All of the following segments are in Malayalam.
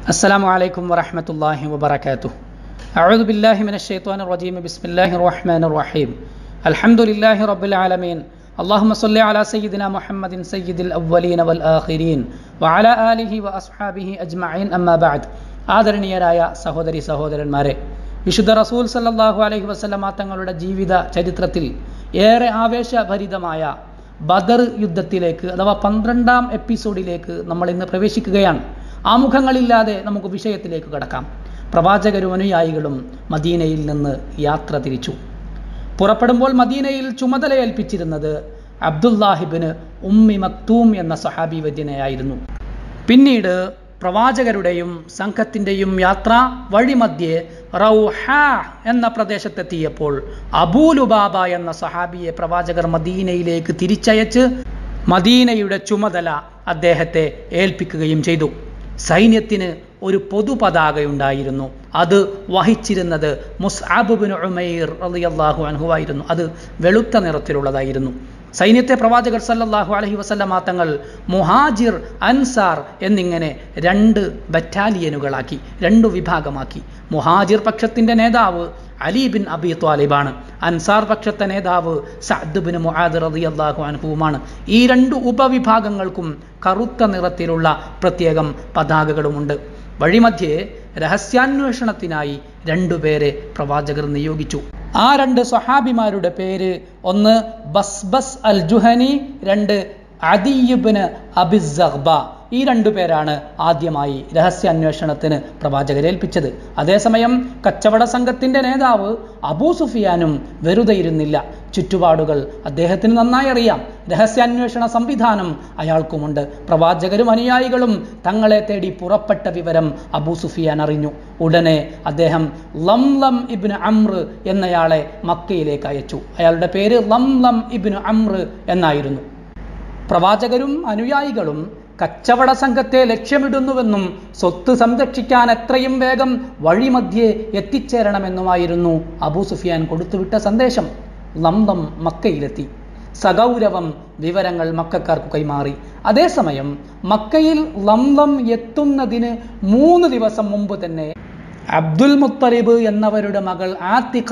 السلام عليكم ورحمة الله وبركاته أعوذ بالله من الشيطان الرجيم بسم الله الرحمن الرحيم الحمد لله رب العالمين اللهم صل على سيدنا محمد سيد الأولين والآخرين وعلى آله وأصحابه أجمعين أما بعد ആദരണീയരായ സഹോദരി സഹോദരന്മാരെ വിശുദ്ധ റസൂൽ സല്ലല്ലാഹു അലൈഹി വസല്ലമ തങ്ങളുടെ ജീവിത ചരിത്രത്തിൽ ഏറെ ആവേശഭരിതമായ ബദർ യുദ്ധത്തിലേക്ക് അഥവാ പന്ത്രണ്ടാം എപ്പിസോഡിലേക്ക് നമ്മൾ ഇന്ന് പ്രവേശിക്കുകയാണ് ആമുഖങ്ങളില്ലാതെ നമുക്ക് വിഷയത്തിലേക്ക് കടക്കാം പ്രവാചകരും അനുയായികളും മദീനയിൽ നിന്ന് യാത്ര തിരിച്ചു പുറപ്പെടുമ്പോൾ മദീനയിൽ ചുമതലയേൽപ്പിച്ചിരുന്നത് അബ്ദുല്ലാഹിബിന് ഉമ്മി മക്തൂം എന്ന സഹാബി വൈദ്യനെയായിരുന്നു പിന്നീട് പ്രവാചകരുടെയും സംഘത്തിൻ്റെയും യാത്ര വഴിമധ്യേ റൗഹ എന്ന പ്രദേശത്തെത്തിയപ്പോൾ അബൂലുബാബ എന്ന സഹാബിയെ പ്രവാചകർ മദീനയിലേക്ക് തിരിച്ചയച്ച് മദീനയുടെ ചുമതല അദ്ദേഹത്തെ ഏൽപ്പിക്കുകയും ചെയ്തു സൈന്യത്തിന് ഒരു പൊതുപതാകയുണ്ടായിരുന്നു അത് വഹിച്ചിരുന്നത് മുസ്ആബുബിൻ ഉമൈർ റളിയല്ലാഹു അൻഹു ആയിരുന്നു അത് വെളുത്ത നിറത്തിലുള്ളതായിരുന്നു സൈന്യത്തെ പ്രവാചകർ സല്ലല്ലാഹു അലൈഹി വസല്ലമ തങ്ങൾ മുഹാജിർ അൻസാർ എന്നിങ്ങനെ രണ്ട് ബറ്റാലിയനുകളാക്കി രണ്ടു വിഭാഗമാക്കി മുഹാജിർ പക്ഷത്തിൻ്റെ നേതാവ് അലി ബിൻ അബി ത്വാലിബാണ് അൻസാർ പക്ഷത്തെ നേതാവ് സഅദ് ബിൻ മുആദ് റളിയല്ലാഹു അൻഹുവുമാണ് ഈ രണ്ട് ഉപവിഭാഗങ്ങൾക്കും കറുത്ത നിറത്തിലുള്ള പ്രത്യേകം പതാകകളുമുണ്ട് വഴിമധ്യേ രഹസ്യാന്വേഷണത്തിനായി രണ്ടുപേരെ പ്രവാചകർ നിയോഗിച്ചു ആ രണ്ട് സ്വഹാബിമാരുടെ പേര് ഒന്ന് ബസ്ബസ് അൽ ജുഹനി രണ്ട് അദിയുബിന് അബിസഹ്ബ ഈ രണ്ടു പേരാണ് ആദ്യമായി രഹസ്യാന്വേഷണത്തിന് പ്രവാചകരെ ഏൽപ്പിച്ചത് അതേസമയം കച്ചവട സംഘത്തിന്റെ നേതാവ് അബൂ സുഫിയാനും വെറുതെ ഇരുന്നില്ല ചുറ്റുപാടുകൾ അദ്ദേഹത്തിന് നന്നായി അറിയാം രഹസ്യാന്വേഷണ സംവിധാനം അയാൾക്കുമുണ്ട് പ്രവാചകരും അനുയായികളും തങ്ങളെ തേടി പുറപ്പെട്ട വിവരം അബൂ സുഫിയാൻ അറിഞ്ഞു ഉടനെ അദ്ദേഹം ലം ലം ഇബിന് അമ്ര എന്നയാളെ മക്കയിലേക്ക് അയച്ചു അയാളുടെ പേര് ലം ലം ഇബിന് അമ്ര എന്നായിരുന്നു പ്രവാചകരും അനുയായികളും കച്ചവട സംഘത്തെ ലക്ഷ്യമിടുന്നുവെന്നും സ്വത്ത് സംരക്ഷിക്കാൻ എത്രയും വേഗം വഴിമധ്യേ എത്തിച്ചേരണമെന്നുമായിരുന്നു അബൂ സുഫിയാൻ കൊടുത്തുവിട്ട സന്ദേശം ലംലം മക്കയിലെത്തി സഗൗരവം വിവരങ്ങൾ മക്കാർക്ക് കൈമാറി അതേസമയം മക്കയിൽ ലംലം എത്തുന്നതിന് മൂന്ന് ദിവസം മുമ്പ് തന്നെ അബ്ദുൽ മുത്തലിബ് എന്നവരുടെ മകൾ ആത്തിഖ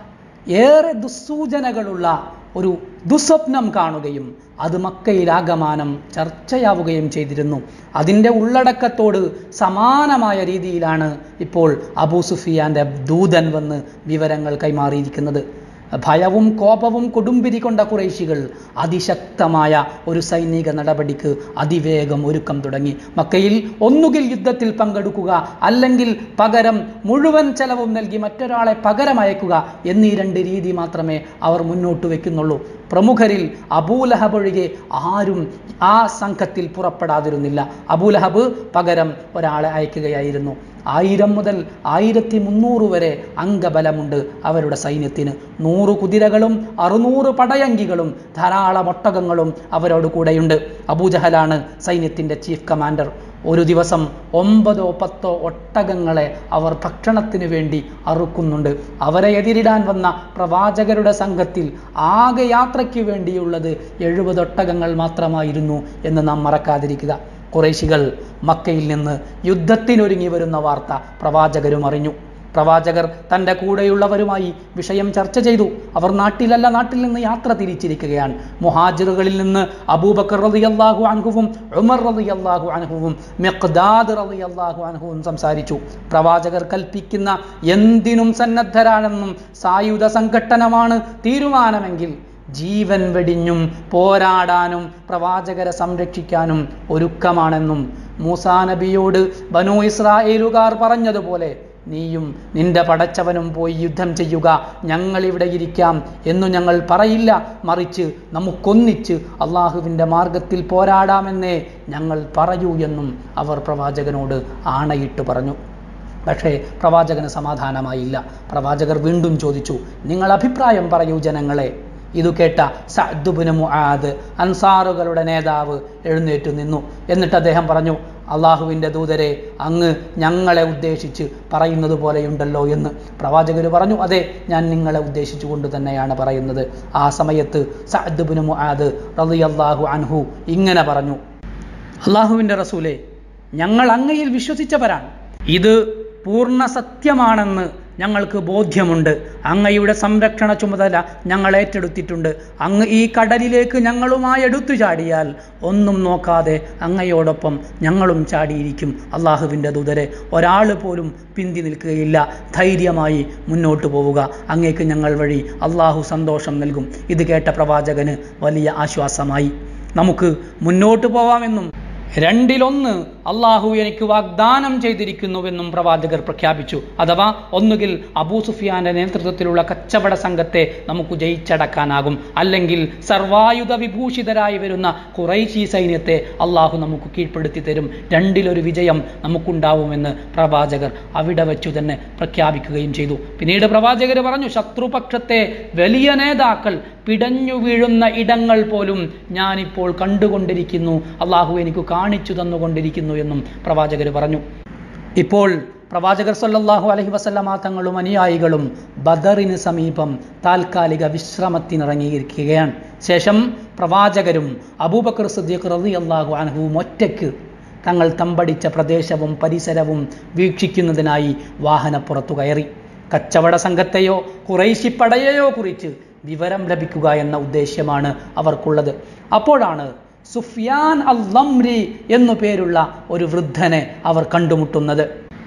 ഏറെ ദുസ്സൂചനകളുള്ള ഒരു ദുസ്വപ്നം കാണുകയും അത് മക്കയിലാകമാനം ചർച്ചയാവുകയും ചെയ്തിരുന്നു അതിൻ്റെ ഉള്ളടക്കത്തോട് സമാനമായ രീതിയിലാണ് ഇപ്പോൾ അബൂ സുഫിയാൻ്റെ ദൂതൻ വന്ന് വിവരങ്ങൾ കൈമാറിയിരിക്കുന്നത് ഭയവും കോപവും കൊടുമ്പിരി കൊണ്ട കുറേശികൾ അതിശക്തമായ ഒരു സൈനിക നടപടിക്ക് അതിവേഗം ഒരുക്കം തുടങ്ങി മക്കയിൽ ഒന്നുകിൽ യുദ്ധത്തിൽ പങ്കെടുക്കുക അല്ലെങ്കിൽ പകരം മുഴുവൻ ചെലവും നൽകി മറ്റൊരാളെ പകരം അയക്കുക എന്നീ രണ്ട് രീതി മാത്രമേ അവർ മുന്നോട്ട് വയ്ക്കുന്നുള്ളൂ പ്രമുഖരിൽ അബൂലഹബ് ഒഴികെ ആരും ആ സംഘത്തിൽ പുറപ്പെടാതിരുന്നില്ല അബൂലഹബ് പകരം ഒരാളെ അയക്കുകയായിരുന്നു ആയിരം മുതൽ ആയിരത്തി മുന്നൂറ് വരെ അംഗബലമുണ്ട് അവരുടെ സൈന്യത്തിന് നൂറ് കുതിരകളും അറുന്നൂറ് പടയങ്കികളും ധാരാളം ഒട്ടകങ്ങളും അവരോട് കൂടെയുണ്ട് അബൂജഹലാണ് സൈന്യത്തിൻ്റെ ചീഫ് കമാൻഡർ ഒരു ദിവസം ഒമ്പതോ പത്തോ ഒട്ടകങ്ങളെ അവർ ഭക്ഷണത്തിന് വേണ്ടി അറുക്കുന്നുണ്ട് അവരെ എതിരിടാൻ വന്ന പ്രവാചകരുടെ സംഘത്തിൽ ആകെ യാത്രയ്ക്ക് വേണ്ടിയുള്ളത് എഴുപത് ഒട്ടകങ്ങൾ മാത്രമായിരുന്നു എന്ന് നാം മറക്കാതിരിക്കുക കുറേശികൾ മക്കയിൽ നിന്ന് യുദ്ധത്തിനൊരുങ്ങി വരുന്ന വാർത്ത പ്രവാചകരും അറിഞ്ഞു പ്രവാചകർ തൻ്റെ കൂടെയുള്ളവരുമായി വിഷയം ചർച്ച ചെയ്തു അവർ നാട്ടിലല്ല നാട്ടിൽ നിന്ന് യാത്ര തിരിച്ചിരിക്കുകയാണ് മുഹാജിറുകളിൽ നിന്ന് അബൂബക്കർ റളിയല്ലാഹു അൻഹുവും ഉമർ റളിയല്ലാഹു അൻഹുവും മെഖ്ദാദ് റളിയല്ലാഹു അൻഹുവും സംസാരിച്ചു പ്രവാചകർ കൽപ്പിക്കുന്ന എന്തിനും സന്നദ്ധരാണെന്നും സായുധ സംഘട്ടനമാണ് തീരുമാനമെങ്കിൽ ജീവൻ വെടിഞ്ഞും പോരാടാനും പ്രവാചകരെ സംരക്ഷിക്കാനും ഒരുക്കമാണെന്നും മൂസാ നബിയോട് ബനു ഇസ്രായേലുകാർ പറഞ്ഞതുപോലെ നീയും നിന്റെ പടച്ചവനും പോയി യുദ്ധം ചെയ്യുക ഞങ്ങളിവിടെ ഇരിക്കാം എന്നു ഞങ്ങൾ പറയില്ല മറിച്ച് നമുക്കൊന്നിച്ച് അള്ളാഹുവിൻ്റെ മാർഗത്തിൽ പോരാടാമെന്നേ ഞങ്ങൾ പറയൂ എന്നും അവർ പ്രവാചകനോട് ആണയിട്ട് പറഞ്ഞു പക്ഷേ പ്രവാചകന് സമാധാനമായില്ല പ്രവാചകർ വീണ്ടും ചോദിച്ചു നിങ്ങൾ അഭിപ്രായം പറയൂ ജനങ്ങളെ ഇത് കേട്ട സഅദ്ബുന് മുആദ് അൻസാറുകളുടെ നേതാവ് എഴുന്നേറ്റു നിന്നു എന്നിട്ട് അദ്ദേഹം പറഞ്ഞു അള്ളാഹുവിൻ്റെ ദൂതരെ അങ്ങ് ഞങ്ങളെ ഉദ്ദേശിച്ച് പറയുന്നത് പോലെയുണ്ടല്ലോ എന്ന് പ്രവാചകർ പറഞ്ഞു അതെ ഞാൻ നിങ്ങളെ ഉദ്ദേശിച്ചു കൊണ്ട് തന്നെയാണ് പറയുന്നത് ആ സമയത്ത് സഅദ്ബുന് മുആദ് റളിയല്ലാഹു അൻഹു ഇങ്ങനെ പറഞ്ഞു അള്ളാഹുവിൻ്റെ റസൂലെ ഞങ്ങൾ അങ്ങയിൽ വിശ്വസിച്ചവരാണ് ഇത് പൂർണ്ണ സത്യമാണെന്ന് ഞങ്ങൾക്ക് ബോധ്യമുണ്ട് അങ്ങയുടെ സംരക്ഷണ ചുമതല ഞങ്ങൾ ഏറ്റെടുത്തിട്ടുണ്ട് അങ്ങ് ഈ കടലിലേക്ക് ഞങ്ങളുമായി എടുത്തു ചാടിയാൽ ഒന്നും നോക്കാതെ അങ്ങയോടൊപ്പം ഞങ്ങളും ചാടിയിരിക്കും അള്ളാഹുവിൻ്റെ ദൂതരെ ഒരാൾ പോലും പിന്തി നിൽക്കുകയില്ല ധൈര്യമായി മുന്നോട്ട് പോവുക അങ്ങേക്ക് ഞങ്ങൾ വഴി അള്ളാഹു സന്തോഷം നൽകും ഇത് കേട്ട പ്രവാചകന് വലിയ ആശ്വാസമായി നമുക്ക് മുന്നോട്ട് പോവാമെന്നും രണ്ടിലൊന്ന് അള്ളാഹു എനിക്ക് വാഗ്ദാനം ചെയ്തിരിക്കുന്നുവെന്നും പ്രവാചകർ പ്രഖ്യാപിച്ചു അഥവാ ഒന്നുകിൽ അബൂ സുഫിയാന്റെ നേതൃത്വത്തിലുള്ള കച്ചവട സംഘത്തെ നമുക്ക് ജയിച്ചടക്കാനാകും അല്ലെങ്കിൽ സർവായുധ വിഭൂഷിതരായി വരുന്ന കുറൈശി സൈന്യത്തെ അള്ളാഹു നമുക്ക് കീഴ്പ്പെടുത്തി തരും രണ്ടിലൊരു വിജയം നമുക്കുണ്ടാവുമെന്ന് പ്രവാചകർ അവിടെ വെച്ചു തന്നെ പ്രഖ്യാപിക്കുകയും ചെയ്തു പിന്നീട് പ്രവാചകർ പറഞ്ഞു ശത്രുപക്ഷത്തെ വലിയ നേതാക്കൾ പിടഞ്ഞു വീഴുന്ന ഇടങ്ങൾ പോലും ഞാനിപ്പോൾ കണ്ടുകൊണ്ടിരിക്കുന്നു അള്ളാഹു എനിക്ക് കാണിച്ചു തന്നുകൊണ്ടിരിക്കുന്നു എന്നും പ്രവാചകർ പറഞ്ഞു ഇപ്പോൾ പ്രവാചകർ സല്ലല്ലാഹു അലൈഹി വസല്ലമ തങ്ങളും അനുയായികളും ബദറിന് സമീപം താൽക്കാലിക വിശ്രമത്തിനിറങ്ങിയിരിക്കുകയാണ് ശേഷം പ്രവാചകരും അബൂബക്കർ സിദ്ദീഖ് റളിയല്ലാഹു അൻഹുവും ഒറ്റയ്ക്ക് തങ്ങൾ തമ്പടിച്ച പ്രദേശവും പരിസരവും വീക്ഷിക്കുന്നതിനായി വാഹനപ്പുറത്തു കയറി കച്ചവട സംഘത്തെയോ കുറൈശിപ്പടയെയോ കുറിച്ച് വിവരം ലഭിക്കുക എന്ന ഉദ്ദേശ്യമാണ് അവർക്കുള്ളത് അപ്പോഴാണ് സുഫിയാൻ അൽ ലംരി എന്നു പേരുള്ള ഒരു വൃദ്ധനെ അവർ കണ്ടുമുട്ടുന്നത്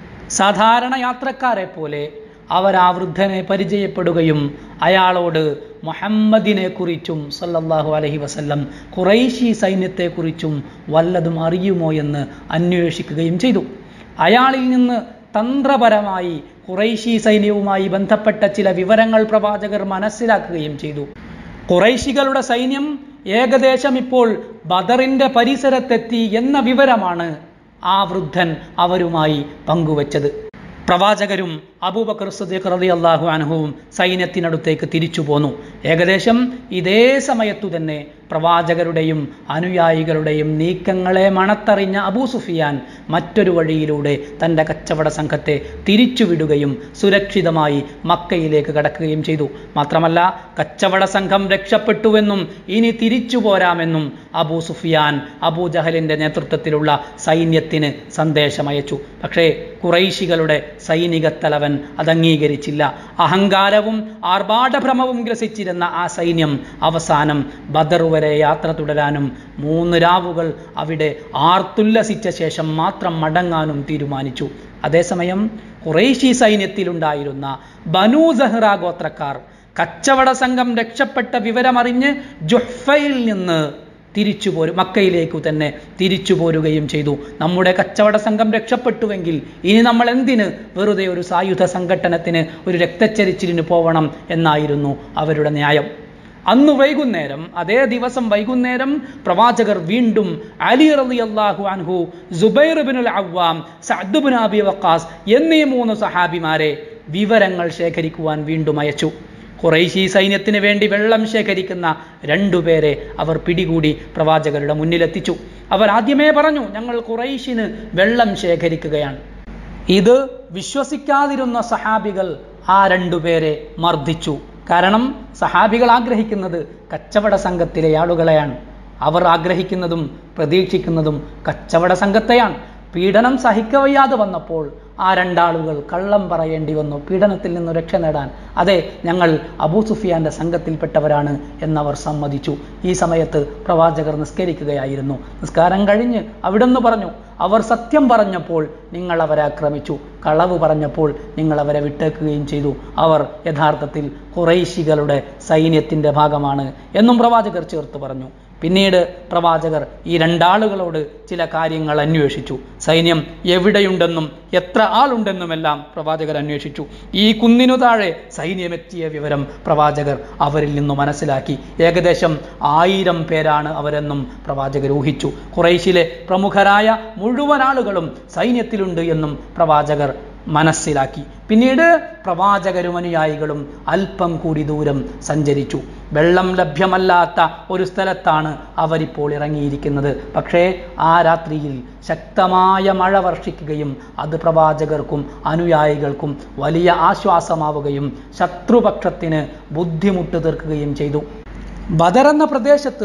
സാധാരണ യാത്രക്കാരെ പോലെ അവർ ആ വൃദ്ധനെ പരിചയപ്പെടുകയും അയാളോട് മുഹമ്മദിനെ കുറിച്ചും സല്ലല്ലാഹു അലൈഹി വസല്ലം ഖുറൈശി സൈന്യത്തെക്കുറിച്ചും വല്ലതും അറിയുമോ എന്ന് അന്വേഷിക്കുകയും ചെയ്തു അയാളിൽ നിന്ന് തന്ത്രപരമായി ഖുറൈശി സൈന്യവുമായി ബന്ധപ്പെട്ട ചില വിവരങ്ങൾ പ്രവാചകർ മനസ്സിലാക്കുകയും ചെയ്തു ഖുറൈശികളുടെ സൈന്യം ഏകദേശം ഇപ്പോൾ ബദറിന്റെ പരിസരത്തെത്തി എന്ന വിവരമാണ് ആ വൃദ്ധൻ അവരുമായി പങ്കുവച്ചത് പ്രവാചകരും അബൂബക്കർ സദീഖ് റതി അള്ളാഹു അനഹുവും സൈന്യത്തിനടുത്തേക്ക് തിരിച്ചു പോന്നു ഏകദേശം ഇതേ സമയത്തു തന്നെ പ്രവാചകരുടെയും അനുയായികളുടെയും നീക്കങ്ങളെ മണത്തറിഞ്ഞ അബൂ സുഫിയാൻ മറ്റൊരു വഴിയിലൂടെ തൻ്റെ കച്ചവട സംഘത്തെ തിരിച്ചുവിടുകയും സുരക്ഷിതമായി മക്കയിലേക്ക് കടക്കുകയും ചെയ്തു മാത്രമല്ല കച്ചവട സംഘം രക്ഷപ്പെട്ടുവെന്നും ഇനി തിരിച്ചു പോരാമെന്നും അബൂ സുഫിയാൻ അബൂ ജഹലിൻ്റെ നേതൃത്വത്തിലുള്ള സൈന്യത്തിന് സന്ദേശമയച്ചു പക്ഷേ കുറൈശികളുടെ സൈനിക തലവൻ അത് അംഗീകരിച്ചില്ല അഹങ്കാരവും ആർഭാടഭ്രമവും ഗ്രസിച്ചിരുന്ന ആ സൈന്യം അവസാനം ബദർ വരെ യാത്ര തുടരാനും മൂന്ന് രാവുകൾ അവിടെ ആർത്തുല്ലസിച്ച ശേഷം മാത്രം മടങ്ങാനും തീരുമാനിച്ചു അതേസമയം ഖുറൈശി സൈന്യത്തിലുണ്ടായിരുന്ന ബനൂ സഹ്റ ഗോത്രക്കാർ കച്ചവട സംഘം രക്ഷപ്പെട്ട വിവരമറിഞ്ഞ് ജുഹ്ഫയിൽ നിന്ന് തിരിച്ചു പോരും മക്കയിലേക്കു തന്നെ തിരിച്ചു പോരുകയും ചെയ്തു നമ്മുടെ കച്ചവട സംഘം രക്ഷപ്പെട്ടുവെങ്കിൽ ഇനി നമ്മൾ എന്തിന് വെറുതെ ഒരു സായുധ സംഘട്ടനത്തിന് ഒരു രക്തച്ചരിച്ചിലിന് പോവണം എന്നായിരുന്നു അവരുടെ ന്യായം അന്ന് വൈകുന്നേരം അതേ ദിവസം വൈകുന്നേരം പ്രവാചകർ വീണ്ടും അലി റളി അള്ളാഹു അൻഹു ജുബൈർ ബിനുൽ Awwam Saad bin Abi Waqqas എന്നീ മൂന്ന് സഹാബിമാരെ വിവരങ്ങൾ ശേഖരിക്കുവാൻ വീണ്ടും അയച്ചു ഖുറൈശി സൈന്യത്തിന് വേണ്ടി വെള്ളം ശേഖരിക്കുന്ന രണ്ടുപേരെ അവർ പിടികൂടി പ്രവാചകരുടെ മുന്നിലെത്തിച്ചു അവർ ആദ്യമേ പറഞ്ഞു ഞങ്ങൾ ഖുറൈശിന് വെള്ളം ശേഖരിക്കുകയാണ് ഇത് വിശ്വസിക്കാതിരുന്ന സഹാബികൾ ആ രണ്ടുപേരെ മർദ്ദിച്ചു കാരണം സഹാബികൾ ആഗ്രഹിക്കുന്നത് കച്ചവട സംഘത്തിലെ ആളുകളെയാണ് അവർ ആഗ്രഹിക്കുന്നതും പ്രതീക്ഷിക്കുന്നതും കച്ചവട സംഘത്തെയാണ് പീഡനം സഹിക്കവയ്യാതെ വന്നപ്പോൾ ആ രണ്ടാളുകൾ കള്ളം പറയേണ്ടി വന്നു പീഡനത്തിൽ നിന്ന് രക്ഷ നേടാൻ അതെ ഞങ്ങൾ അബൂ സുഫിയാന്റെ സംഘത്തിൽപ്പെട്ടവരാണ് എന്നവർ സമ്മതിച്ചു ഈ സമയത്ത് പ്രവാചകർ നിസ്കരിക്കുകയായിരുന്നു നിസ്കാരം കഴിഞ്ഞ് അവിടുന്ന് പറഞ്ഞു അവർ സത്യം പറഞ്ഞപ്പോൾ നിങ്ങൾ അവരെ ആക്രമിച്ചു കളവ് പറഞ്ഞപ്പോൾ നിങ്ങൾ അവരെ വിട്ടേക്കുകയും ചെയ്തു അവർ യഥാർത്ഥത്തിൽ കുറൈശികളുടെ സൈന്യത്തിൻ്റെ ഭാഗമാണ് എന്നും പ്രവാചകർ ചേർത്ത് പറഞ്ഞു പിന്നീട് പ്രവാചകർ ഈ രണ്ടാളുകളോട് ചില കാര്യങ്ങൾ അന്വേഷിച്ചു സൈന്യം എവിടെയുണ്ടെന്നും എത്ര ആളുണ്ടെന്നുമെല്ലാം പ്രവാചകർ അന്വേഷിച്ചു ഈ കുന്നിനു താഴെ സൈന്യമെത്തിയ വിവരം പ്രവാചകർ അവരിൽ നിന്നു മനസ്സിലാക്കി ഏകദേശം ആയിരം പേരാണ് അവരെന്നും പ്രവാചകർ ഊഹിച്ചു ഖുറൈശിലെ പ്രമുഖരായ മുഴുവൻ ആളുകളും സൈന്യത്തിലുണ്ട് എന്നും പ്രവാചകർ മനസ്സിലാക്കി പിന്നീട് പ്രവാചകരും അനുയായികളും അല്പം കൂടി ദൂരം സഞ്ചരിച്ചു വെള്ളം ലഭ്യമല്ലാത്ത ഒരു സ്ഥലത്താണ് അവരിപ്പോൾ ഇറങ്ങിയിരിക്കുന്നത് പക്ഷേ ആ രാത്രിയിൽ ശക്തമായ മഴ വർഷിക്കുകയും അത് പ്രവാചകർക്കും അനുയായികൾക്കും വലിയ ആശ്വാസമാവുകയും ശത്രുപക്ഷത്തിന് ബുദ്ധിമുട്ട് തീർക്കുകയും ചെയ്തു ബദർ എന്ന പ്രദേശത്ത്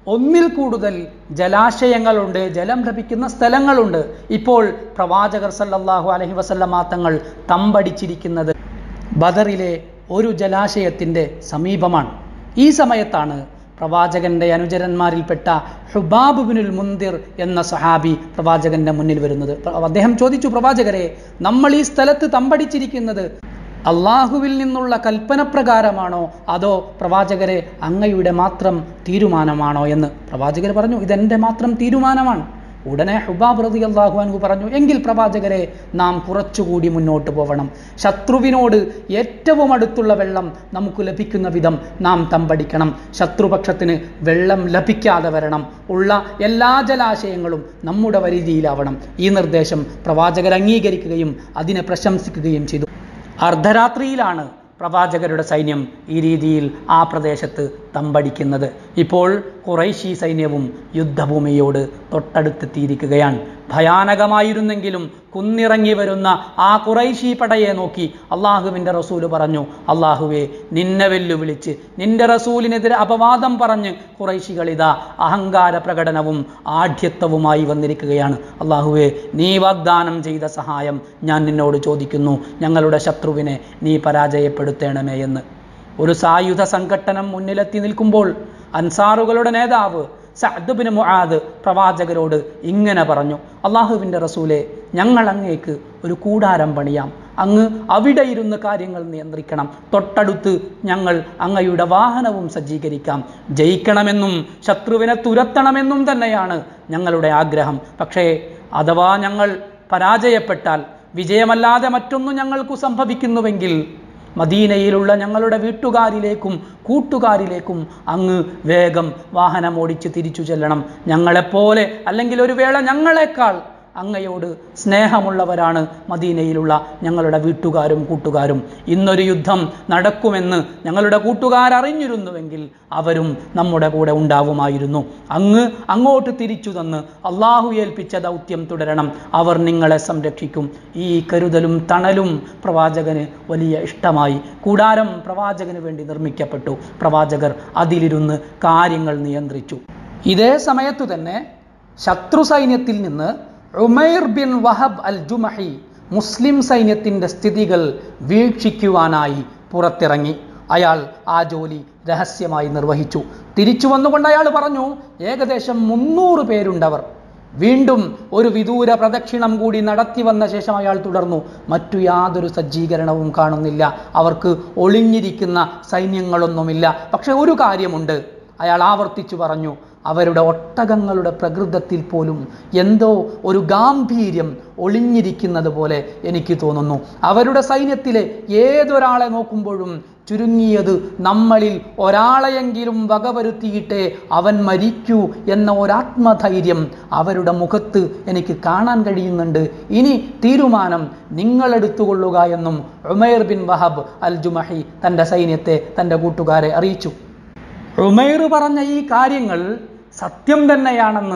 ഒന്നിൽ കൂടുതൽ ജലാശയങ്ങളുണ്ട് ജലം ലഭിക്കുന്ന സ്ഥലങ്ങളുണ്ട് ഇപ്പോൾ പ്രവാചകർ സല്ലല്ലാഹു അലൈഹി വസല്ലമ തങ്ങൾ തമ്പടിച്ചിരിക്കുന്നത് ബദറിലെ ഒരു ജലാശയത്തിൻ്റെ സമീപമാണ് ഈ സമയത്താണ് പ്രവാചകന്റെ അനുചരന്മാരിൽപ്പെട്ട ഹുബാബ് ബിനുൽ മുന്തിർ എന്ന സഹാബി പ്രവാചകന്റെ മുന്നിൽ വരുന്നത് അദ്ദേഹം ചോദിച്ചു പ്രവാചകരെ നമ്മൾ ഈ സ്ഥലത്ത് തമ്പടിച്ചിരിക്കുന്നത് അള്ളാഹുവിൽ നിന്നുള്ള കൽപ്പന പ്രകാരമാണോ അതോ പ്രവാചകരെ അങ്ങയുടെ മാത്രം തീരുമാനമാണോ എന്ന് പ്രവാചകർ പറഞ്ഞു ഇതെൻ്റെ മാത്രം തീരുമാനമാണ് ഉടനെ ഹുബാബ് റതി അള്ളാഹു അൻഹു പറഞ്ഞു എങ്കിൽ പ്രവാചകരെ നാം കുറച്ചുകൂടി മുന്നോട്ട് പോകണം ശത്രുവിനോട് ഏറ്റവും അടുത്തുള്ള വെള്ളം നമുക്ക് ലഭിക്കുന്ന വിധം നാം തമ്പടിക്കണം ശത്രുപക്ഷത്തിന് വെള്ളം ലഭിക്കാതെ വരണം ഉള്ള എല്ലാ ജലാശയങ്ങളും നമ്മുടെ പരിധിയിലാവണം ഈ നിർദ്ദേശം പ്രവാചകർ അംഗീകരിക്കുകയും അതിനെ പ്രശംസിക്കുകയും ചെയ്തു അർദ്ധരാത്രിയിലാണ് പ്രവാചകരുടെ സൈന്യം ഈ രീതിയിൽ ആ പ്രദേശത്ത് തമ്പടിക്കുന്നത് ഇപ്പോൾ കുറൈശി സൈന്യവും യുദ്ധഭൂമിയോട് തൊട്ടടുത്തെത്തിയിരിക്കുകയാണ് ഭയാനകമായിരുന്നെങ്കിലും കുന്നിറങ്ങി വരുന്ന ആ കുറൈശി പടയെ നോക്കി അള്ളാഹുവിൻ്റെ റസൂല് പറഞ്ഞു അള്ളാഹുവെ നിന്നെ വെല്ലുവിളിച്ച് നിന്റെ റസൂലിനെതിരെ അപവാദം പറഞ്ഞ് കുറൈശികളിതാ അഹങ്കാര പ്രകടനവും ആഢ്യത്വവുമായി വന്നിരിക്കുകയാണ് അള്ളാഹുവെ നീ വാഗ്ദാനം ചെയ്ത സഹായം ഞാൻ നിന്നോട് ചോദിക്കുന്നു ഞങ്ങളുടെ ശത്രുവിനെ നീ പരാജയപ്പെടുത്തേണമേ എന്ന് ഒരു സായുധ സംഘട്ടനം മുന്നിലെത്തി നിൽക്കുമ്പോൾ അൻസാറുകളുടെ നേതാവ് സഅദ്ബിന് മുആദ് പ്രവാചകരോട് ഇങ്ങനെ പറഞ്ഞു അള്ളാഹുവിൻ്റെ റസൂലെ ഞങ്ങൾ അങ്ങേക്ക് ഒരു കൂടാരം പണിയാം അങ്ങ് അവിടെ ഇരുന്ന് കാര്യങ്ങൾ നിയന്ത്രിക്കണം തൊട്ടടുത്ത് ഞങ്ങൾ അങ്ങയുടെ വാഹനവും സജ്ജീകരിക്കാം ജയിക്കണമെന്നും ശത്രുവിനെ തുരത്തണമെന്നും തന്നെയാണ് ഞങ്ങളുടെ ആഗ്രഹം പക്ഷേ അഥവാ ഞങ്ങൾ പരാജയപ്പെട്ടാൽ വിജയമല്ലാതെ മറ്റൊന്നും ഞങ്ങൾക്ക് സംഭവിക്കുന്നുവെങ്കിൽ മദീനയിലുള്ള ഞങ്ങളുടെ വീട്ടുകാരിലേക്കും കൂട്ടുകാരിലേക്കും അങ്ങ് വേഗം വാഹനം ഓടിച്ച് തിരിച്ചു ചെല്ലണം ഞങ്ങളെപ്പോലെ അല്ലെങ്കിൽ ഒരു വേള ഞങ്ങളെക്കാൾ അങ്ങയോട് സ്നേഹമുള്ളവരാണ് മദീനയിലുള്ള ഞങ്ങളുടെ വീട്ടുകാരും കൂട്ടുകാരും ഇന്നൊരു യുദ്ധം നടക്കുമെന്ന് ഞങ്ങളുടെ കൂട്ടുകാർ അറിഞ്ഞിരുന്നുവെങ്കിൽ അവരും നമ്മുടെ കൂടെ ഉണ്ടാവുമായിരുന്നു അങ്ങ് അങ്ങോട്ട് തിരിച്ചു തന്ന് അള്ളാഹു ഏൽപ്പിച്ച ദൗത്യം തുടരണം അവർ നിങ്ങളെ സംരക്ഷിക്കും ഈ കരുതലും തണലും പ്രവാചകന് വലിയ ഇഷ്ടമായി കൂടാരം പ്രവാചകന് വേണ്ടി നിർമ്മിക്കപ്പെട്ടു പ്രവാചകർ അതിലിരുന്ന് കാര്യങ്ങൾ നിയന്ത്രിച്ചു ഇതേ സമയത്തു തന്നെ ശത്രു സൈന്യത്തിൽ നിന്ന് Umair bin Wahb al Jumahi മുസ്ലിം സൈന്യത്തിൻ്റെ സ്ഥിതികൾ വീക്ഷിക്കുവാനായി പുറത്തിറങ്ങി അയാൾ ആ ജോലി രഹസ്യമായി നിർവഹിച്ചു തിരിച്ചു വന്നുകൊണ്ട് അയാൾ പറഞ്ഞു ഏകദേശം മുന്നൂറ് പേരുണ്ടവർ വീണ്ടും ഒരു വിദൂര പ്രദക്ഷിണം കൂടി നടത്തി വന്ന ശേഷം അയാൾ തുടർന്നു മറ്റു യാതൊരു സജ്ജീകരണവും കാണുന്നില്ല അവർക്ക് ഒളിഞ്ഞിരിക്കുന്ന സൈന്യങ്ങളൊന്നുമില്ല പക്ഷെ ഒരു കാര്യമുണ്ട് അയാൾ ആവർത്തിച്ചു പറഞ്ഞു അവരുടെ ഒട്ടകങ്ങളുടെ പ്രകൃതത്തിൽ പോലും എന്തോ ഒരു ഗാംഭീര്യം ഒളിഞ്ഞിരിക്കുന്നത് പോലെ എനിക്ക് തോന്നുന്നു അവരുടെ സൈന്യത്തിലെ ഏതൊരാളെ നോക്കുമ്പോഴും ചുരുങ്ങിയത് നമ്മളിൽ ഒരാളെയെങ്കിലും വകവരുത്തിയിട്ടേ അവൻ മരിക്കൂ എന്ന ഒരാത്മധൈര്യം അവരുടെ മുഖത്ത് എനിക്ക് കാണാൻ കഴിയുന്നുണ്ട് ഇനി തീരുമാനം നിങ്ങളെടുത്തുകൊള്ളുക എന്നും Umair bin Wahb al Jumahi തൻ്റെ സൈന്യത്തെ തൻ്റെ കൂട്ടുകാരെ അറിയിച്ചു ഉമൈർ പറഞ്ഞ ഈ കാര്യങ്ങൾ സത്യം തന്നെയാണെന്ന്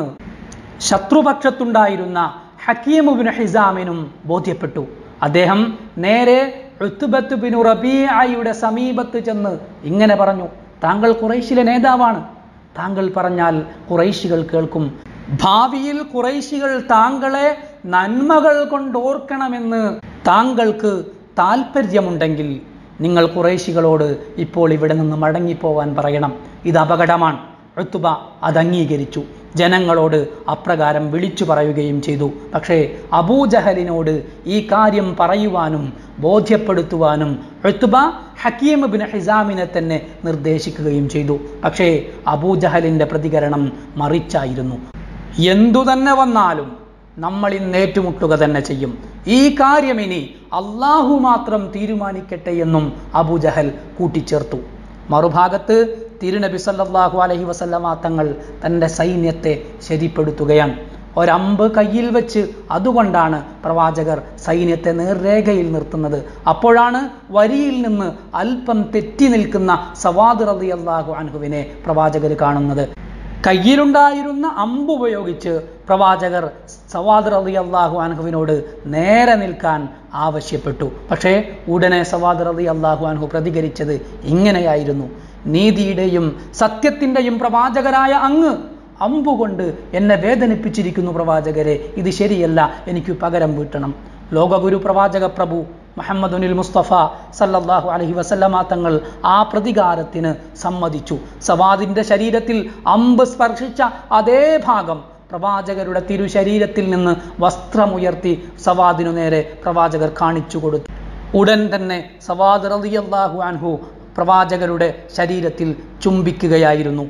ശത്രുപക്ഷത്തുണ്ടായിരുന്ന ഹക്കീമുബിൻ ഹിസാമിനും ബോധ്യപ്പെട്ടു അദ്ദേഹം നേരെ ഉത്തുബത്ത് ബിനു റബീഅയുടെ സമീപത്ത് ചെന്ന് ഇങ്ങനെ പറഞ്ഞു താങ്കൾ കുറൈശിലെ നേതാവാണ് താങ്കൾ പറഞ്ഞാൽ കുറൈശികൾ കേൾക്കും ഭാവിയിൽ കുറൈശികൾ താങ്കളെ നന്മകൾ കൊണ്ടോർക്കണമെന്ന് താങ്കൾക്ക് താല്പര്യമുണ്ടെങ്കിൽ നിങ്ങൾ കുറേശികളോട് ഇപ്പോൾ ഇവിടെ നിന്ന് മടങ്ങിപ്പോവാൻ പറയണം ഇത് അപകടമാണ് ഋത്തുബ അത് അംഗീകരിച്ചു ജനങ്ങളോട് അപ്രകാരം വിളിച്ചു പറയുകയും ചെയ്തു പക്ഷേ അബൂജഹലിനോട് ഈ കാര്യം പറയുവാനും ബോധ്യപ്പെടുത്തുവാനും ഋത്തുബ ഹക്കീം ബിൻ ഹിസാമിനെ തന്നെ നിർദ്ദേശിക്കുകയും ചെയ്തു പക്ഷേ അബൂജഹലിൻ്റെ പ്രതികരണം മറിച്ചായിരുന്നു എന്തു തന്നെ വന്നാലും നമ്മൾ ഇന്ന് ഏറ്റുമുട്ടുക തന്നെ ചെയ്യും ഈ കാര്യം ഇനി അള്ളാഹു മാത്രം തീരുമാനിക്കട്ടെ എന്നും അബുജഹൽ കൂട്ടിച്ചേർത്തു മറുഭാഗത്ത് തിരുനബി സല്ലല്ലാഹു അലൈഹി വസല്ലമ തങ്ങൾ തൻ്റെ സൈന്യത്തെ ശരിപ്പെടുത്തുകയാണ് ഒരമ്പ് കയ്യിൽ വെച്ച് അതുകൊണ്ടാണ് പ്രവാചകർ സൈന്യത്തെ നേർരേഖയിൽ നിർത്തുന്നത് അപ്പോഴാണ് വരിയിൽ നിന്ന് അല്പം തെറ്റി നിൽക്കുന്ന സവാദ് റതി അള്ളാഹു അൻഹുവിനെ പ്രവാചകർ കാണുന്നത് കയ്യിലുണ്ടായിരുന്ന അമ്പ് ഉപയോഗിച്ച് പ്രവാചകർ സവാദ് റതി അള്ളാഹു അൻഹുവിനോട് നേരെ നിൽക്കാൻ ആവശ്യപ്പെട്ടു പക്ഷേ ഉടനെ സവാദ് റതി അള്ളാഹു അൻഹു പ്രതികരിച്ചത് ഇങ്ങനെയായിരുന്നു നീതിയുടെയും സത്യത്തിൻ്റെയും പ്രവാചകരായ അങ്ങ് അമ്പുകൊണ്ട് എന്നെ വേദനിപ്പിച്ചിരിക്കുന്നു പ്രവാചകരെ ഇത് ശരിയല്ല എനിക്ക് പകരം വീട്ടണം ലോകഗുരു പ്രവാചക പ്രഭു മുഹമ്മദുനിൽ മുസ്തഫ സല്ലല്ലാഹു അലൈഹി വസല്ലമ തങ്ങൾ ആ പ്രതികാരത്തിന് സമ്മതിച്ചു സവാദിന്റെ ശരീരത്തിൽ അമ്പ് സ്പർശിച്ച അതേ ഭാഗം പ്രവാചകരുടെ തിരുശരീരത്തിൽ നിന്ന് വസ്ത്രമുയർത്തി സവാദിനു നേരെ പ്രവാചകർ കാണിച്ചു കൊടുത്തു ഉടൻ തന്നെ സവാദ് റളിയല്ലാഹു അൻഹു പ്രവാചകരുടെ ശരീരത്തിൽ ചുംബിക്കുകയായിരുന്നു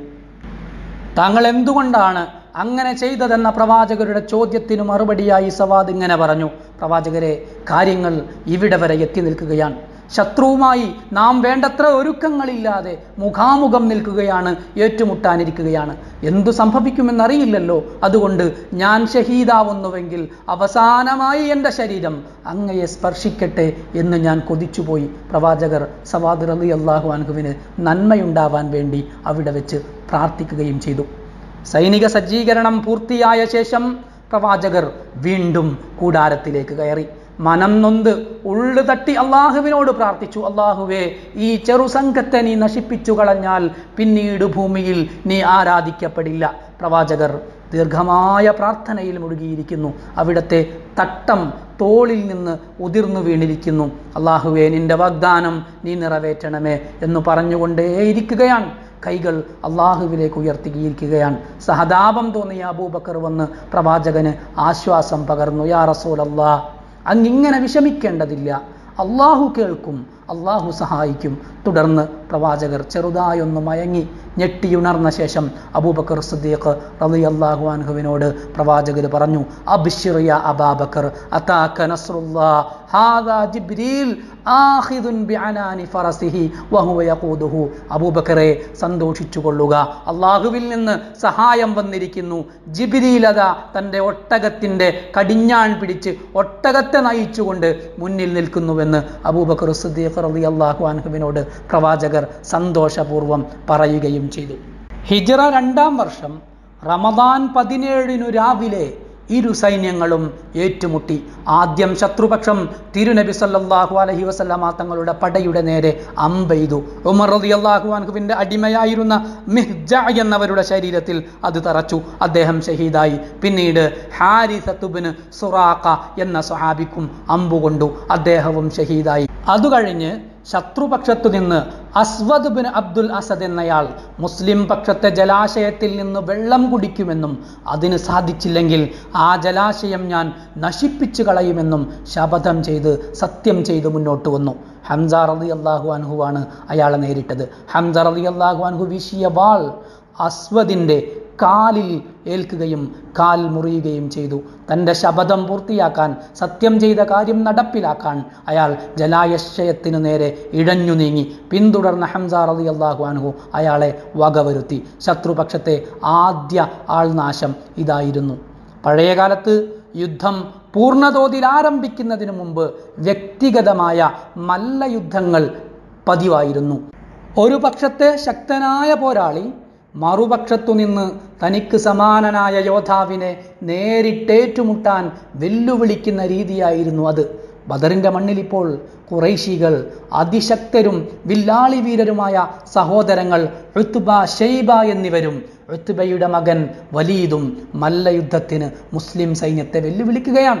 താങ്കൾ എന്തുകൊണ്ടാണ് അങ്ങനെ ചെയ്തതെന്ന പ്രവാചകരുടെ ചോദ്യത്തിന് മറുപടിയായി സവാദ് ഇങ്ങനെ പറഞ്ഞു പ്രവാചകരെ കാര്യങ്ങൾ ഇവിടെ വരെ എത്തി നിൽക്കുകയാണ് ശത്രുവുമായി നാം വേണ്ടത്ര ഒരുക്കങ്ങളില്ലാതെ മുഖാമുഖം നിൽക്കുകയാണ് ഏറ്റുമുട്ടാനിരിക്കുകയാണ് എന്തു സംഭവിക്കുമെന്നറിയില്ലല്ലോ അതുകൊണ്ട് ഞാൻ ഷഹീദാവുന്നുവെങ്കിൽ അവസാനമായി എൻ്റെ ശരീരം അങ്ങയെ സ്പർശിക്കട്ടെ എന്ന് ഞാൻ കൊതിച്ചുപോയി പ്രവാചകർ സവാദ് റലി അള്ളാഹു അൻഹുവിന് നന്മയുണ്ടാവാൻ വേണ്ടി അവിടെ വെച്ച് പ്രാർത്ഥിക്കുകയും ചെയ്തു സൈനിക സജ്ജീകരണം പൂർത്തിയായ ശേഷം പ്രവാചകർ വീണ്ടും കൂടാരത്തിലേക്ക് കയറി മനം നൊന്ത് ഉള്ളു തട്ടി അള്ളാഹുവിനോട് പ്രാർത്ഥിച്ചു അള്ളാഹുവേ ഈ ചെറുസംഘത്തെ നീ നശിപ്പിച്ചു കളഞ്ഞാൽ പിന്നീട് ഭൂമിയിൽ നീ ആരാധിക്കപ്പെടില്ല പ്രവാചകർ ദീർഘമായ പ്രാർത്ഥനയിൽ മുഴുകിയിരിക്കുന്നു അവിടുത്തെ തട്ടം തോളിൽ നിന്ന് ഉതിർന്നു വീണിരിക്കുന്നു അള്ളാഹുവേ നിന്റെ വാഗ്ദാനം നീ നിറവേറ്റണമേ എന്ന് പറഞ്ഞുകൊണ്ടേയിരിക്കുകയാണ് കൈകൾ അള്ളാഹുവിലേക്ക് ഉയർത്തിയിരിക്കുകയാണ് സഹതാപം തോന്നിയ അബൂബക്കർ വന്ന് പ്രവാചകന് ആശ്വാസം പകർന്നു യാ റസൂൽ അള്ളാ അങ്ങിങ്ങനെ വിഷമിക്കേണ്ടതില്ല അള്ളാഹു കേൾക്കും അള്ളാഹു സഹായിക്കും തുടർന്ന് പ്രവാചകർ ചെറുതായൊന്ന് മയങ്ങി ഞെട്ടിയുണർന്ന ശേഷം അബൂബക്കർ സിദ്ദീഖ് റളി അള്ളാഹു അൻഹുവിനോട് പ്രവാചകർ പറഞ്ഞു അബ്ശിറിയ അബാബക്കർ അതാക നസ്റുല്ലാ ഹാദാ ജിബ്രീൽ ആഖിദുൻ ബിഅനാനി ഫറസിഹി വഹുവ യഖൂദുഹു അബൂബക്കറെ സന്തോഷിച്ചു കൊള്ളുക അള്ളാഹുവിൽ നിന്ന് സഹായം വന്നിരിക്കുന്നു ജിബ്രീലത തൻ്റെ ഒട്ടകത്തിൻ്റെ കടിഞ്ഞാൺ പിടിച്ച് ഒട്ടകത്തെ നയിച്ചുകൊണ്ട് മുന്നിൽ നിൽക്കുന്നുവെന്ന് അബൂബക്കർ സിദ്ദീഖ് റളി അള്ളാഹു അൻഹുവിനോട് പ്രവാചകർ സന്തോഷപൂർവ്വം പറയുകയും ചെയ്തു ഹിജ്റ രണ്ടാം വർഷം റമദാൻ പതിനേഴിനു രാവിലെ ഇരു സൈന്യങ്ങളും ഏറ്റുമുട്ടി ആദ്യം ശത്രുപക്ഷം തിരുനബി സല്ലല്ലാഹു അലൈഹി വസല്ലമ തങ്ങളുടെ പടയുടെ നേരെ അമ്പെയ്തു ഉമർ റളിയല്ലാഹു അൻഹുവിൻ്റെ അടിമയായിരുന്ന മിഹ്ജ എന്നവരുടെ ശരീരത്തിൽ അത് തറച്ചു അദ്ദേഹം ഷഹീദായി പിന്നീട് ഹാരിസത്തുബിന് സുറാഖ എന്ന സ്വഹാബിക്കും അമ്പുകൊണ്ടു അദ്ദേഹവും ഷഹീദായി അതുകഴിഞ്ഞ് ശത്രുപക്ഷത്തു നിന്ന് അസ്വദ് ബിൻ അബ്ദുൽ അസദ് എന്നയാൾ മുസ്ലിം പക്ഷത്തെ ജലാശയത്തിൽ നിന്ന് വെള്ളം കുടിക്കുമെന്നും അതിന് സാധിച്ചില്ലെങ്കിൽ ആ ജലാശയം ഞാൻ നശിപ്പിച്ചു കളയുമെന്നും ശപഥം ചെയ്ത് സത്യം ചെയ്ത് മുന്നോട്ട് വന്നു ഹംസ റളി അള്ളാഹു അൻഹുവാണ് അയാളെ നേരിട്ടത് ഹംസ റളി അള്ളാഹു അൻഹു വീശിയ വാൾ അസ്വദിൻ്റെ കാലിൽ ഏൽക്കുകയും കാൽ മുറിയുകയും ചെയ്തു തൻ്റെ ശപഥം പൂർത്തിയാക്കാൻ സത്യം ചെയ്ത കാര്യം നടപ്പിലാക്കാൻ അയാൾ ജലായശയത്തിനു നേരെ ഇഴഞ്ഞു നീങ്ങി പിന്തുടർന്ന ഹംസ റളി അള്ളാഹു അൻഹു അയാളെ വകവരുത്തി ശത്രുപക്ഷത്തെ ആദ്യ ആൾനാശം ഇതായിരുന്നു പഴയകാലത്ത് യുദ്ധം പൂർണ്ണതോതിൽ ആരംഭിക്കുന്നതിന് മുമ്പ് വ്യക്തിഗതമായ മല്ലയുദ്ധങ്ങൾ പതിവായിരുന്നു ഒരു പക്ഷത്തെ ശക്തനായ പോരാളി മറുപക്ഷത്തു നിന്ന് തനിക്ക് സമാനനായ യോദ്ധാവിനെ നേരിട്ടേറ്റുമുട്ടാൻ വെല്ലുവിളിക്കുന്ന രീതിയായിരുന്നു അത് ബദറിൻ്റെ മണ്ണിലിപ്പോൾ കുറൈശികൾ അതിശക്തരും വില്ലാളി വീരരുമായ സഹോദരങ്ങൾ ഋത്തുബ ഷെയ്ബ എന്നിവരും ഋത്തുബയുടെ മകൻ വലീദും മല്ലയുദ്ധത്തിന് മുസ്ലിം സൈന്യത്തെ വെല്ലുവിളിക്കുകയാണ്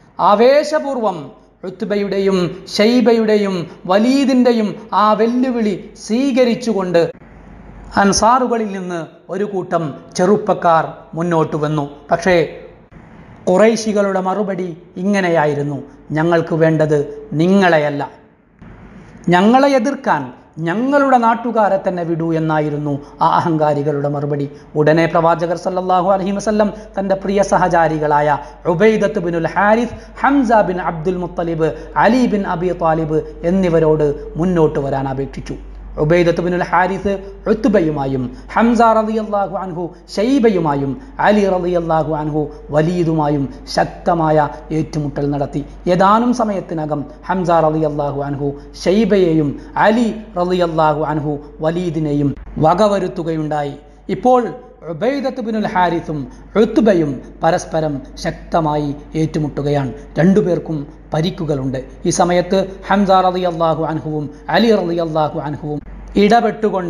ആവേശപൂർവം ഋത്തുബയുടെയും ഷെയ്ബയുടെയും വലീദിൻ്റെയും ആ വെല്ലുവിളി സ്വീകരിച്ചുകൊണ്ട് അൻസാറുകളിൽ നിന്ന് ഒരു കൂട്ടം ചെറുപ്പക്കാർ മുന്നോട്ട് വന്നു പക്ഷേ കുറൈശികളുടെ മറുപടി ഇങ്ങനെയായിരുന്നു ഞങ്ങൾക്ക് വേണ്ടത് നിങ്ങളെയല്ല ഞങ്ങളെ എതിർക്കാൻ ഞങ്ങളുടെ നാട്ടുകാരെ തന്നെ വിടൂ എന്നായിരുന്നു ആ അഹങ്കാരികളുടെ മറുപടി ഉടനെ പ്രവാചകർ സല്ലല്ലാഹു അലൈഹി വസല്ലം തൻ്റെ പ്രിയ സഹചാരികളായ ഉബൈദത്ത് ബിനുൽ Harith Hamza bin Abdul Muttalib Ali bin Abi Talib എന്നിവരോട് മുന്നോട്ട് വരാൻ അപേക്ഷിച്ചു ഉബൈദത്ത് ബിനുൽ ഹാരിസ് ഋത്തുബയുമായും ഹംസ റളിയല്ലാഹു അൻഹു ഷൈബയുമായും അലി റളിയല്ലാഹു അൻഹു വലീദുമായും ശക്തമായ ഏറ്റുമുട്ടൽ നടത്തി ഏതാനും സമയത്തിനകം ഹംസ റളിയല്ലാഹു അൻഹു ഷൈബയെയും അലി റളിയല്ലാഹു അൻഹു വലീദിനെയും വകവരുത്തുകയുണ്ടായി ഇപ്പോൾ ഉബൈദത്ത് ബിനുൽ ഹാരിസും ഋത്തുബയും പരസ്പരം ശക്തമായി ഏറ്റുമുട്ടുകയാണ് രണ്ടുപേർക്കും പരിക്കുകളുണ്ട് ഈ സമയത്ത് ഹംസ റളിയല്ലാഹു അൻഹുവും അലി റളിയല്ലാഹു അൻഹുവും ഇടപെട്ടുകൊണ്ട്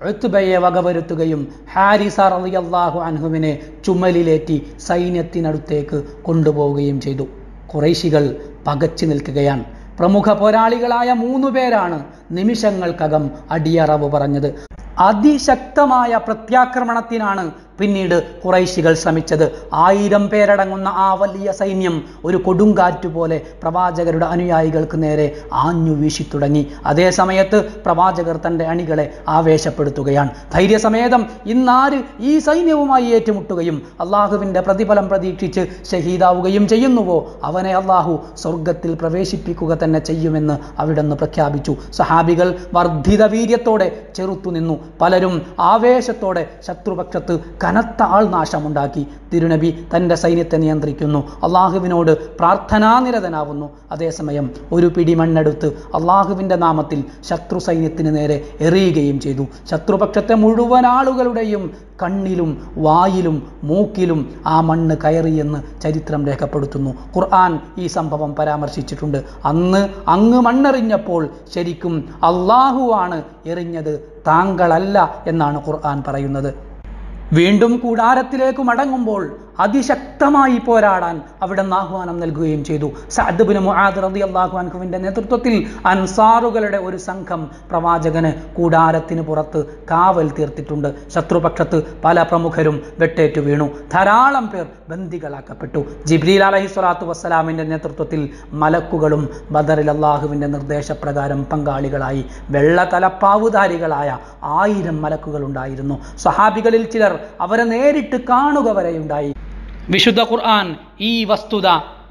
ഉത്ബയെ വകവരുത്തുകയും ഹാരിസ റളിയല്ലാഹു അൻഹുവിനെ ചുമലിലേറ്റി സൈന്യത്തിനടുത്തേക്ക് കൊണ്ടുപോവുകയും ചെയ്തു കുറൈശികൾ പകച്ചു നിൽക്കുകയാണ് പ്രമുഖ പോരാളികളായ മൂന്നു പേരാണ് നിമിഷങ്ങൾക്കകം അടിയറവ് പറഞ്ഞത് അതിശക്തമായ പ്രത്യാക്രമണത്തിനാണ് പിന്നീട് കുറൈശികൾ ശ്രമിച്ചത് ആയിരം പേരടങ്ങുന്ന ആ വലിയ സൈന്യം ഒരു കൊടുങ്കാറ്റ് പോലെ പ്രവാചകരുടെ അനുയായികൾക്ക് നേരെ ആഞ്ഞു വീശി തുടങ്ങി അതേ സമയത്ത് പ്രവാചകർ തൻ്റെ അണികളെ ആവേശപ്പെടുത്തുകയാണ് ധൈര്യസമേതം ഇന്നാര് ഈ സൈന്യവുമായി ഏറ്റുമുട്ടുകയും അള്ളാഹുവിൻ്റെ പ്രതിഫലം പ്രതീക്ഷിച്ച് ഷഹീദാവുകയും ചെയ്യുന്നുവോ അവനെ അള്ളാഹു സ്വർഗത്തിൽ പ്രവേശിപ്പിക്കുക തന്നെ ചെയ്യുമെന്ന് അവിടുന്ന് പ്രഖ്യാപിച്ചു സഹാബികൾ വർദ്ധിത വീര്യത്തോടെ ചെറുത്തുനിന്നു പലരും ആവേശത്തോടെ ശത്രുപക്ഷത്ത് കനത്ത ആൾനാശമുണ്ടാക്കി തിരുനബി തൻ്റെ സൈന്യത്തെ നിയന്ത്രിക്കുന്നു അള്ളാഹുവിനോട് പ്രാർത്ഥനാനിരതനാവുന്നു അതേസമയം ഒരു പിടി മണ്ണെടുത്ത് അള്ളാഹുവിൻ്റെ നാമത്തിൽ ശത്രു സൈന്യത്തിന് നേരെ എറിയുകയും ചെയ്തു ശത്രുപക്ഷത്തെ മുഴുവൻ ആളുകളുടെയും കണ്ണിലും വായിലും മൂക്കിലും ആ മണ്ണ് കയറിയെന്ന് ചരിത്രം രേഖപ്പെടുത്തുന്നു ഖുർആൻ ഈ സംഭവം പരാമർശിച്ചിട്ടുണ്ട് അന്ന് അങ്ങ് മണ്ണെറിഞ്ഞപ്പോൾ ശരിക്കും അള്ളാഹുവാണ് എറിഞ്ഞത് താങ്കളല്ല എന്നാണ് ഖുർആൻ പറയുന്നത് വീണ്ടും കൂടാരത്തിലേക്ക് മടങ്ങുമ്പോൾ അതിശക്തമായി പോരാടാൻ അവിടെ ആഹ്വാനം നൽകുകയും ചെയ്തു സഅദ്ബിന് മുആദ് റളിയല്ലാഹു അൻഹുവിൻ്റെ നേതൃത്വത്തിൽ അൻസാറുകളുടെ ഒരു സംഘം പ്രവാചകന് കൂടാരത്തിന് പുറത്ത് കാവൽ തീർത്തിട്ടുണ്ട് ശത്രുപക്ഷത്ത് പല പ്രമുഖരും വെട്ടേറ്റു വീണു ധാരാളം പേർ ബന്ദികളാക്കപ്പെട്ടു ജിബ്രീൽ അലഹി സ്വലാത്തു വസ്സലാമിൻ്റെ നേതൃത്വത്തിൽ മലക്കുകളും ബദറിൽ അള്ളാഹുവിൻ്റെ നിർദ്ദേശപ്രകാരം പങ്കാളികളായി വെള്ള തലപ്പാവുധാരികളായ ആയിരം മലക്കുകൾ ഉണ്ടായിരുന്നു സഹാബികളിൽ ചിലർ അവരെ നേരിട്ട് കാണുക വരെയുണ്ടായി വിശുദ്ധ ഖുർആൻ ഈ വസ്തുത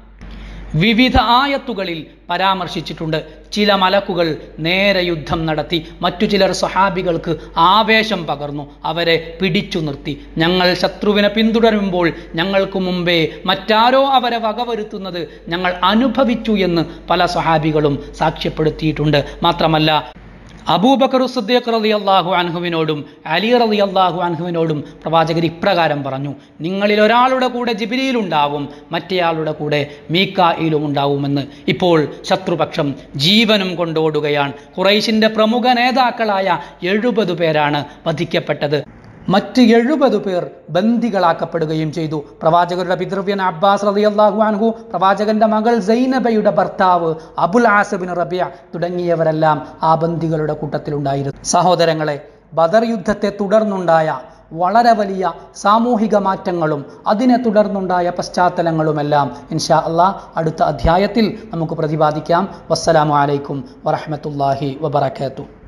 വിവിധ ആയത്തുകളിൽ പരാമർശിച്ചിട്ടുണ്ട് ചില മലക്കുകൾ നേരെ യുദ്ധം നടത്തി മറ്റു ചിലർ സ്വഹാബികൾക്ക് ആവേശം പകർന്നു അവരെ പിടിച്ചു നിർത്തി ഞങ്ങൾ ശത്രുവിനെ പിന്തുടരുമ്പോൾ ഞങ്ങൾക്ക് മുമ്പേ മറ്റാരോ അവരെ വകവരുത്തുന്നത് ഞങ്ങൾ അനുഭവിച്ചു എന്ന് പല സ്വഹാബികളും സാക്ഷ്യപ്പെടുത്തിയിട്ടുണ്ട് മാത്രമല്ല അബൂബക്കർ സുദ്ദീഖ് റളി അള്ളാഹു അൻഹുവിനോടും അലി റളി അള്ളാഹു അൻഹുവിനോടും പ്രവാചകർ ഇപ്രകാരം പറഞ്ഞു നിങ്ങളിൽ ഒരാളുടെ കൂടെ ജിബിരിയിലുണ്ടാവും മറ്റേയാളുടെ കൂടെ മീക്കായിലും ഉണ്ടാവുമെന്ന് ഇപ്പോൾ ശത്രുപക്ഷം ജീവനും കൊണ്ടോടുകയാണ് ഖുറൈശിൻ്റെ പ്രമുഖ നേതാക്കളായ എഴുപത് പേരാണ് വധിക്കപ്പെട്ടത് മറ്റ് എഴുപത് പേർ ബന്ദികളാക്കപ്പെടുകയും ചെയ്തു പ്രവാചകരുടെ പിതൃവ്യൻ അബ്ബാസ് റളിയല്ലാഹു അൻഹു പ്രവാചകന്റെ മകൾ സൈനബയുടെ ഭർത്താവ് അബുൽ ആസബിൻ റബിയ തുടങ്ങിയവരെല്ലാം ആ ബന്ദികളുടെ കൂട്ടത്തിലുണ്ടായിരുന്നു സഹോദരങ്ങളെ ബദർ യുദ്ധത്തെ തുടർന്നുണ്ടായ വളരെ വലിയ സാമൂഹിക മാറ്റങ്ങളും അതിനെ തുടർന്നുണ്ടായ പശ്ചാത്തലങ്ങളുമെല്ലാം ഇൻഷാ അള്ളാ അടുത്ത അധ്യായത്തിൽ നമുക്ക് പ്രതിപാദിക്കാം വസ്സലാമു അലൈക്കും വറഹ്മത്തുള്ളാഹി വബറകാതുഹു